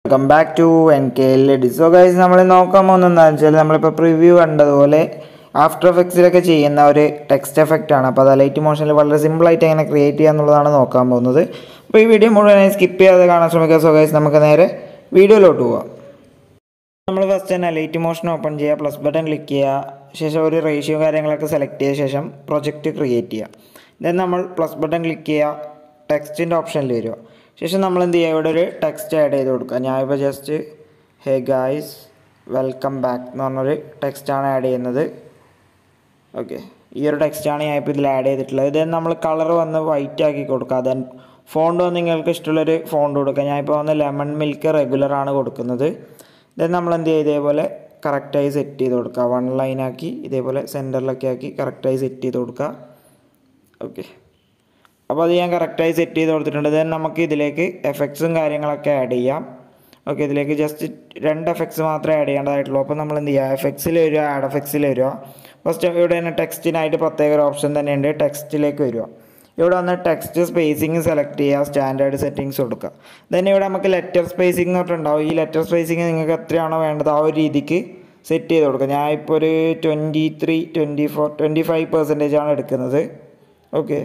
welcome back to N K L D so guys നമ്മൾ നോക്കാൻ പോകുന്നത് എന്താണെന്ന് വെച്ചാൽ നമ്മളിപ്പോൾ പ്രിവ്യൂ കണ്ടതുപോലെ ആഫ്റ്റർ എഫക്ട്സിലൊക്കെ ചെയ്യുന്ന ഒരു ടെക്സ്റ്റ് എഫക്റ്റ് ആണ് അപ്പോൾ അത് ലൈറ്റ് മോഷനിൽ വളരെ സിമ്പിളായിട്ട് എങ്ങനെ ക്രിയേറ്റ് ചെയ്യുക എന്നുള്ളതാണ് നോക്കാൻ പോകുന്നത് അപ്പോൾ ഈ വീഡിയോ മുഴുവനായി സ്കിപ്പ് ചെയ്യാതെ കാണാൻ ശ്രമിക്കുക സോ ഗൈസ് നമുക്ക് നേരെ വീഡിയോയിലോട്ട് പോവാം നമ്മൾ ഫസ്റ്റ് തന്നെ ലൈറ്റ് മോഷൻ ഓപ്പൺ ചെയ്യുക പ്ലസ് ബട്ടൺ ക്ലിക്ക് ചെയ്യുക ശേഷം ഒരു റേഷ്യോ കാര്യങ്ങളൊക്കെ സെലക്ട് ചെയ്ത ശേഷം പ്രൊജക്റ്റ് ക്രിയേറ്റ് ചെയ്യുക ദെൻ നമ്മൾ പ്ലസ് ബട്ടൺ ക്ലിക്ക് ചെയ്യുക ടെക്സ്റ്റിൻ്റെ ഓപ്ഷനിൽ വരിക ശേഷം നമ്മൾ എന്ത് ചെയ്യുക ഇവിടെ ഒരു ടെക്സ്റ്റ് ആഡ് ചെയ്ത് കൊടുക്കുക ഞാനിപ്പോൾ just hey guys welcome back എന്ന് പറഞ്ഞൊരു ടെക്സ്റ്റാണ് ആഡ് ചെയ്യുന്നത് ഓക്കെ ഈ ഒരു ടെക്സ്റ്റാണ് ഞാൻ ഇപ്പോൾ ഇതിൽ ആഡ് ചെയ്തിട്ടുള്ളത് ദെൻ നമ്മൾ കളർ വന്ന് വൈറ്റ് ആക്കി കൊടുക്കുക ദെൻ ഫോണ്ട് വന്ന് നിങ്ങൾക്ക് ഇഷ്ടമുള്ളൊരു ഫോണ്ട് കൊടുക്കുക ഞാനിപ്പോൾ വന്ന് ലെമൺ മിൽക്ക് റെഗുലർ ആണ് കൊടുക്കുന്നത് ദെൻ നമ്മൾ എന്ത് ചെയ്യുക ഇതേപോലെ കറക്റ്റായി സെറ്റ് ചെയ്ത് കൊടുക്കുക വൺ ലൈനാക്കി ഇതേപോലെ സെൻറ്ററിലൊക്കെ ആക്കി കറക്റ്റായി സെറ്റ് ചെയ്ത് കൊടുക്കുക ഓക്കെ അപ്പോൾ അത് ഞാൻ കറക്റ്റായി സെറ്റ് ചെയ്ത് കൊടുത്തിട്ടുണ്ട് ദെൻ നമുക്ക് ഇതിലേക്ക് എഫക്ട്സും കാര്യങ്ങളൊക്കെ ആഡ് ചെയ്യാം ഓക്കെ ഇതിലേക്ക് ജസ്റ്റ് രണ്ട് എഫക്ട്സ് മാത്രമേ ആഡ് ചെയ്യേണ്ടതായിട്ടുള്ളൂ അപ്പോൾ നമ്മൾ എന്ത് ചെയ്യുക എഫക്ട്സിൽ വരിക ആഡ് എഫക്ട്സിൽ വരിക ഫസ്റ്റ് ഇവിടെ തന്നെ ടെക്സ്റ്റിനായിട്ട് പ്രത്യേക ഒരു ഓപ്ഷൻ തന്നെയുണ്ട് ടെക്സ്റ്റിലേക്ക് വരിക ഇവിടെ വന്ന് ടെക്സ്റ്റ് സ്പേസിങ് സെലക്ട് ചെയ്യുക സ്റ്റാൻഡേർഡ് സെറ്റിങ്സ് കൊടുക്കുക ദെൻ ഇവിടെ നമുക്ക് ലെറ്റർ സ്പേസിംഗ് തൊട്ടുണ്ടാവും ഈ ലെറ്റർ സ്പേസിങ് നിങ്ങൾക്ക് എത്രയാണോ വേണ്ടത് ആ ഒരു രീതിക്ക് സെറ്റ് ചെയ്ത് കൊടുക്കുക ഞാൻ ഇപ്പോൾ ഒരു twenty three twenty four twenty five percentage ആണ് എടുക്കുന്നത് ഓക്കെ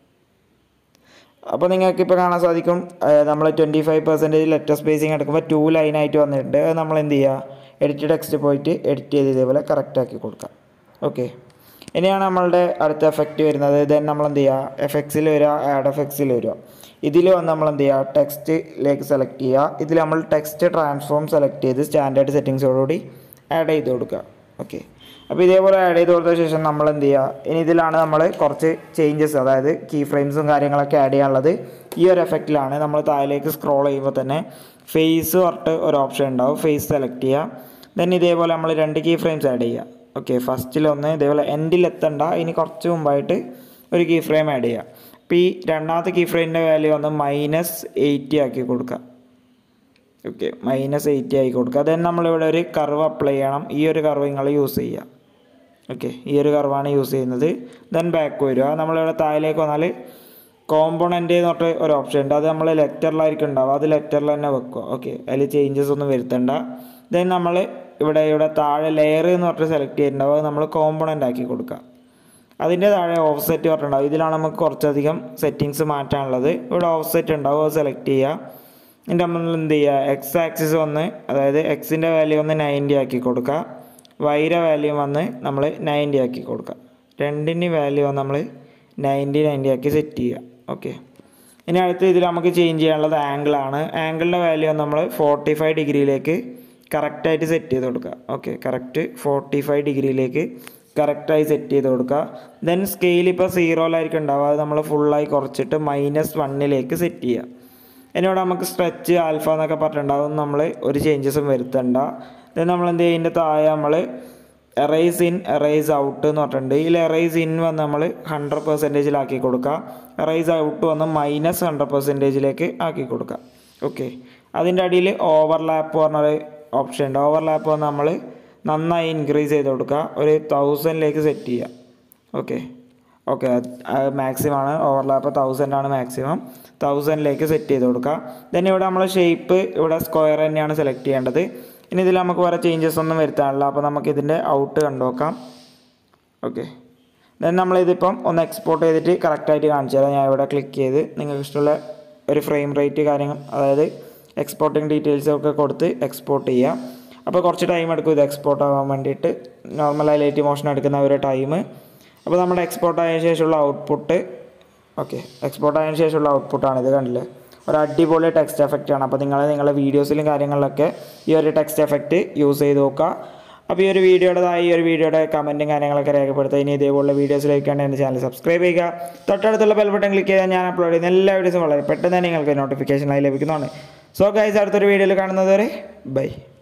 അപ്പോൾ നിങ്ങൾക്ക് ഇപ്പോൾ കാണാൻ സാധിക്കും നമ്മൾ twenty five percentage letter spacing എടുക്കുമ്പോൾ ടു ലൈനായിട്ട് വന്നിട്ടുണ്ട് അത് നമ്മൾ എന്ത് ചെയ്യുക എഡിറ്റ് ടെക്സ്റ്റ് പോയിട്ട് എഡിറ്റ് ചെയ്ത് ഇതേപോലെ കറക്റ്റ് ആക്കി കൊടുക്കാം ഓക്കെ ഇനിയാണ് നമ്മളുടെ അടുത്ത എഫക്റ്റ് വരുന്നത് ദെൻ നമ്മൾ എന്ത് ചെയ്യുക എഫക്ട്സിൽ വരിക ആഡ് എഫക്ട്സിൽ വരിക ഇതിൽ വന്ന് നമ്മൾ എന്ത് ചെയ്യുക ടെക്സ്റ്റിലേക്ക് സെലക്ട് ചെയ്യുക ഇതിൽ നമ്മൾ ടെക്സ്റ്റ് ട്രാൻസ്ഫോം സെലക്ട് ചെയ്ത് സ്റ്റാൻഡേർഡ് സെറ്റിങ്സോടുകൂടി ആഡ് ചെയ്ത് കൊടുക്കുക ഓക്കെ അപ്പോൾ ഇതേപോലെ ആഡ് ചെയ്ത് കൊടുത്ത ശേഷം നമ്മൾ എന്ത് ചെയ്യുക ഇനി ഇതിലാണ് നമ്മൾ കുറച്ച് ചേഞ്ചസ് അതായത് കീ ഫ്രെയിംസും കാര്യങ്ങളൊക്കെ ആഡ് ചെയ്യാനുള്ളത് ഈ ഒരു എഫക്റ്റിലാണ് നമ്മൾ താഴേക്ക് സ്ക്രോൾ ചെയ്യുമ്പോൾ തന്നെ ഫേസ് പറഞ്ഞിട്ട് ഒരു ഓപ്ഷൻ ഉണ്ടാവും ഫേസ് സെലക്ട് ചെയ്യുക ദെൻ ഇതേപോലെ നമ്മൾ രണ്ട് കീ ഫ്രെയിംസ് ആഡ് ചെയ്യുക ഓക്കെ ഫസ്റ്റിലൊന്ന് ഇതേപോലെ എൻഡിൽ എത്തണ്ട ഇനി കുറച്ച് മുമ്പായിട്ട് ഒരു കീ ഫ്രെയിം ആഡ് ചെയ്യുക അപ്പോൾ ഈ രണ്ടാമത്തെ കീ ഫ്രെയിമിൻ്റെ വാല്യൂ വന്ന് മൈനസ് എയ്റ്റി ആക്കി കൊടുക്കുക ഓക്കെ മൈനസ് എയ്റ്റി ആക്കി കൊടുക്കുക ദെൻ നമ്മളിവിടെ ഒരു കർവ് അപ്ലൈ ചെയ്യണം ഈ ഒരു കർവ് നിങ്ങൾ യൂസ് ചെയ്യുക ഓക്കെ ഈ ഒരു കർവാണ് യൂസ് ചെയ്യുന്നത് ദെൻ ബാക്ക് വരിക നമ്മളിവിടെ താഴേക്ക് വന്നാൽ കോമ്പോണൻ്റ് എന്ന് പറഞ്ഞിട്ട് ഒരു ഓപ്ഷൻ ഉണ്ട് അത് നമ്മൾ ലെറ്ററിലായിരിക്കും ഉണ്ടാവുക അത് ലെറ്ററിൽ തന്നെ വെക്കുക ഓക്കെ അതിൽ ചേഞ്ചസ് ഒന്നും വരുത്തണ്ട ദെൻ നമ്മൾ ഇവിടെ ഇവിടെ താഴെ ലെയർ എന്ന് പറഞ്ഞിട്ട് സെലക്ട് ചെയ്തിട്ടുണ്ടാവും അത് നമ്മൾ കോമ്പോണൻ്റ് ആക്കി കൊടുക്കുക അതിൻ്റെ താഴെ ഓഫ് സെറ്റ് പറഞ്ഞിട്ടുണ്ടാവും ഇതിലാണ് നമുക്ക് കുറച്ചധികം സെറ്റിങ്സ് മാറ്റാനുള്ളത് ഇവിടെ ഓഫ് സെറ്റ് ഉണ്ടാവും അത് സെലക്ട് ചെയ്യുക ഇതിൻ്റെ നമ്മൾ എന്ത് ചെയ്യുക എക്സ് ആക്സിസ് വന്ന് അതായത് എക്സിൻ്റെ വാല്യൂ ഒന്ന് നയൻറ്റി ആക്കി കൊടുക്കുക വൈയുടെ വാല്യൂ വന്ന് നമ്മൾ നയൻറ്റി ആക്കി കൊടുക്കുക രണ്ടിൻ്റെ വാല്യൂ വന്ന് നമ്മൾ നയൻറ്റി നയൻറ്റി ആക്കി സെറ്റ് ചെയ്യുക ഓക്കെ ഇനി അടുത്ത് ഇതിൽ നമുക്ക് ചേഞ്ച് ചെയ്യാനുള്ളത് ആംഗിളാണ് ആംഗിളിൻ്റെ വാല്യൂ നമ്മൾ ഫോർട്ടി ഫൈവ് ഡിഗ്രിയിലേക്ക് കറക്റ്റായിട്ട് സെറ്റ് ചെയ്ത് കൊടുക്കുക ഓക്കെ കറക്റ്റ് ഫോർട്ടി ഫൈവ് ഡിഗ്രിയിലേക്ക് കറക്റ്റായി സെറ്റ് ചെയ്ത് കൊടുക്കുക ദെൻ സ്കെയിൽ ഇപ്പോൾ സീറോയിലായിരിക്കും ഉണ്ടാവുക അത് നമ്മൾ ഫുള്ളായി കുറച്ചിട്ട് മൈനസ് വണ്ണിലേക്ക് സെറ്റ് ചെയ്യുക എന്നോട് നമുക്ക് സ്ട്രെച്ച് ആൽഫ എന്നൊക്കെ പറഞ്ഞിട്ടുണ്ടാവും നമ്മൾ ഒരു ചേഞ്ചസും വരുത്തണ്ട ദെൻ നമ്മൾ എന്ത് ചെയ്യുക ഇതിൻ്റെ താഴെ നമ്മൾ എറൈസ് ഇൻ എറൈസ് ഔട്ട് എന്ന് പറഞ്ഞിട്ടുണ്ട് ഇതിൽ എറൈസ് ഇൻ വന്ന് നമ്മൾ ഹൺഡ്രഡ് പെർസെൻറ്റേജിലാക്കി കൊടുക്കുക എറൈസ് ഔട്ട് വന്ന് മൈനസ് ഹൺഡ്രഡ് പെർസെൻറ്റേജിലേക്ക് ആക്കി കൊടുക്കുക ഓക്കെ അതിൻ്റെ അടിയിൽ ഓവർലാപ്പ് പറഞ്ഞൊരു ഓപ്ഷൻ ഉണ്ട് ഓവർലാപ്പ് വന്ന് നമ്മൾ നന്നായി ഇൻക്രീസ് ചെയ്ത് കൊടുക്കുക ഒരു തൗസൻഡിലേക്ക് സെറ്റ് ചെയ്യുക ഓക്കെ ഓക്കെ മാക്സിമം ആണ് ഓവർലാപ്പ് തൗസൻഡ് ആണ് മാക്സിമം തൗസൻഡിലേക്ക് സെറ്റ് ചെയ്ത് കൊടുക്കുക ദെൻ ഇവിടെ നമ്മൾ ഷേപ്പ് ഇവിടെ സ്ക്വയർ തന്നെയാണ് സെലക്ട് ചെയ്യേണ്ടത് ഇനി ഇതിൽ നമുക്ക് വേറെ ചേഞ്ചസ് ഒന്നും വരുത്താനില്ല അപ്പോൾ നമുക്ക് ഇതിൻ്റെ ഔട്ട് കണ്ടുനോക്കാം ഓക്കെ ദെൻ നമ്മളിതിപ്പം ഒന്ന് എക്സ്പോർട്ട് ചെയ്തിട്ട് കറക്റ്റായിട്ട് കാണിച്ചു തരാം ഞാൻ ഇവിടെ ക്ലിക്ക് ചെയ്ത് നിങ്ങൾക്ക് ഇഷ്ടമുള്ള ഒരു ഫ്രെയിം റേറ്റ് കാര്യങ്ങൾ അതായത് എക്സ്പോർട്ടിങ് ഡീറ്റെയിൽസ് ഒക്കെ കൊടുത്ത് എക്സ്പോർട്ട് ചെയ്യാം അപ്പോൾ കുറച്ച് ടൈം എടുക്കും ഇത് എക്സ്പോർട്ട് ആവാൻ വേണ്ടിയിട്ട് നോർമലായി ലൈറ്റ് മോഷൻ എടുക്കുന്ന ഒരു ടൈം അപ്പോൾ നമ്മുടെ എക്സ്പോർട്ട് ആയതിനു ശേഷമുള്ള ഔട്ട്പുട്ട് ഓക്കെ എക്സ്പോർട്ട് ആയതിനു ശേഷമുള്ള ഔട്ട്പുട്ടാണ് ഇത് കണ്ടില്ലേ ഒരു അടിപൊളി ടെക്സ്റ്റ് എഫക്റ്റ് ആണ് അപ്പോൾ നിങ്ങൾ നിങ്ങളുടെ വീഡിയോസിലും കാര്യങ്ങളിലൊക്കെ ഈ ഒരു ടെക്സ്റ്റ് എഫക്റ്റ് യൂസ് ചെയ്ത് നോക്കുക അപ്പോൾ ഈ ഒരു വീഡിയോയുടേതായി ഈ ഒരു വീഡിയോയുടെ കമൻറ്റും കാര്യങ്ങളൊക്കെ രേഖപ്പെടുത്തുക ഇനി ഇതേപോലുള്ള വീഡിയോസിലേക്കാണ് എൻ്റെ ചാനൽ സബ്സ്ക്രൈബ് ചെയ്യുക തൊട്ടടുത്തുള്ള ബെൽ ബട്ടൺ ക്ലിക്ക് ചെയ്താൽ ഞാൻ അപ്ലോഡ് ചെയ്യുന്ന എല്ലാ വീഡിയോസും വളരെ പെട്ടെന്ന് തന്നെ നിങ്ങൾക്ക് നോട്ടിഫിക്കേഷനായി ലഭിക്കുന്നതാണ് സോ ഗൈസ് അടുത്തൊരു വീഡിയോയിൽ കാണുന്നത് വരെ ബൈ